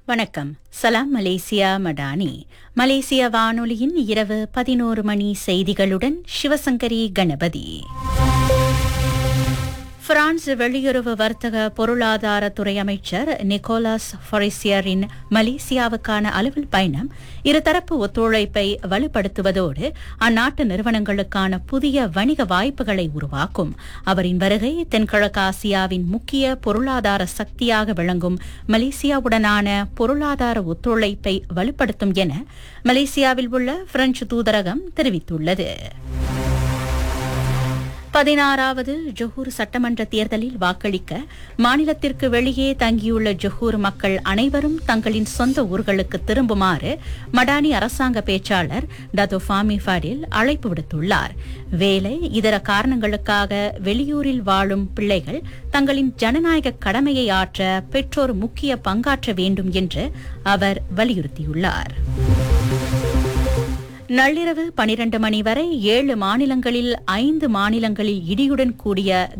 வணக்கம் சலாம் மலேசியா மடானி மலேசிய வானொலியின் இரவு பதினோரு மணி செய்திகளுடன் சிவசங்கரி கணபதி பிரான்ஸ் வெளியுறவு வர்த்தக பொருளாதாரத்துறை அமைச்சர் நிக்கோலாஸ் ஃபொரிசியரின் மலேசியாவுக்கான அலுவல் பயணம் இருதரப்பு ஒத்துழைப்பை வலுப்படுத்துவதோடு அந்நாட்டு நிறுவனங்களுக்கான புதிய வணிக வாய்ப்புகளை உருவாக்கும் அவரின் வருகை தென்கிழக்கு ஆசியாவின் முக்கிய பொருளாதார சக்தியாக விளங்கும் மலேசியாவுடனான பொருளாதார ஒத்துழைப்பை வலுப்படுத்தும் என மலேசியாவில் உள்ள பிரெஞ்சு தூதரகம் தெரிவித்துள்ளது பதினாறாவது ஜொஹூர் சட்டமன்ற தேர்தலில் வாக்களிக்க மாநிலத்திற்கு வெளியே தங்கியுள்ள ஜொஹூர் மக்கள் அனைவரும் தங்களின் சொந்த ஊர்களுக்கு திரும்புமாறு மடானி அரசாங்க பேச்சாளர் டதோ ஃபாமி ஃபடில் அழைப்பு விடுத்துள்ளார் வேலை இதர காரணங்களுக்காக வெளியூரில் வாழும் பிள்ளைகள் தங்களின் ஜனநாயக கடமையை ஆற்ற பெற்றோர் முக்கிய பங்காற்ற வேண்டும் என்று அவர் வலியுறுத்தியுள்ளார் நள்ளிரவு பனிரண்டு மணி வரை ஏழு மாநிலங்களில் ஐந்து மாநிலங்களில் இடியுடன் கூடிய